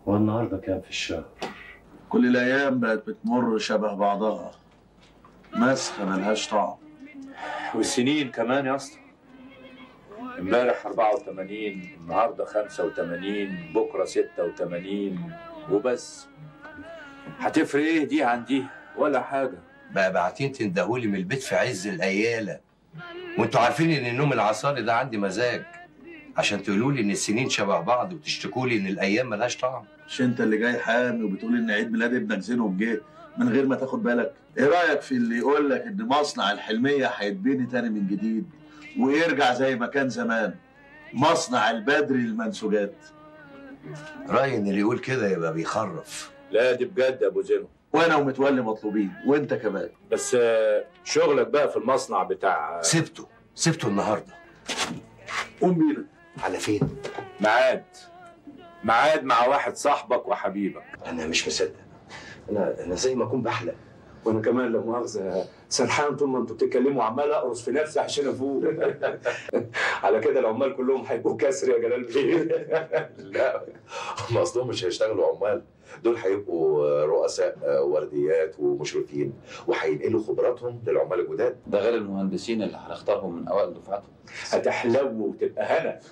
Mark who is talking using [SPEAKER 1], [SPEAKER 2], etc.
[SPEAKER 1] والنهارده كام في الشهر
[SPEAKER 2] كل الايام بقت بتمر شبه بعضها مسخه ملهاش طعم
[SPEAKER 3] والسنين كمان يا اسطى امبارح 84 النهارده 85 بكره 86 وبس هتفرق ايه دي عن دي ولا حاجه
[SPEAKER 4] بقى باعتين تندهولي من البيت في عز الاياله وانتوا عارفين ان النوم العصاري ده عندي مزاج عشان تقولوا لي ان السنين شبه بعض وتشتكوا لي ان الايام ملهاش طعم
[SPEAKER 2] مش انت اللي جاي حامي وبتقول ان عيد ميلاد ابنك زينهم جه من غير ما تاخد بالك ايه رايك في اللي يقول لك ان مصنع الحلميه هيتبني تاني من جديد ويرجع زي ما كان زمان مصنع البدري للمنسوجات
[SPEAKER 4] رايي ان اللي يقول كده يبقى بيخرف
[SPEAKER 3] لا دي بجد يا ابو زينو
[SPEAKER 2] وانا ومتولي مطلوبين وانت كمان
[SPEAKER 3] بس آه، شغلك بقى في المصنع بتاع
[SPEAKER 4] سبته سبته النهارده
[SPEAKER 2] قوم بينا
[SPEAKER 4] على فين
[SPEAKER 3] ميعاد ميعاد مع واحد صاحبك وحبيبك
[SPEAKER 4] انا مش مصدق انا انا زي ما اكون بحلم
[SPEAKER 5] وانا كمان لا مؤاخذه سرحان طول ما انتوا بتتكلموا عمال اقرص في نفسي عشان افوق على كده العمال كلهم هيبقوا كسر يا جلال بيه
[SPEAKER 6] لا هم اصلهم مش هيشتغلوا عمال دول هيبقوا رؤساء ورديات ومشرفين وهينقلوا خبراتهم للعمال الجداد
[SPEAKER 7] ده غير المهندسين اللي هنختارهم من اوائل دفعتهم
[SPEAKER 5] هتحلو وتبقى هنا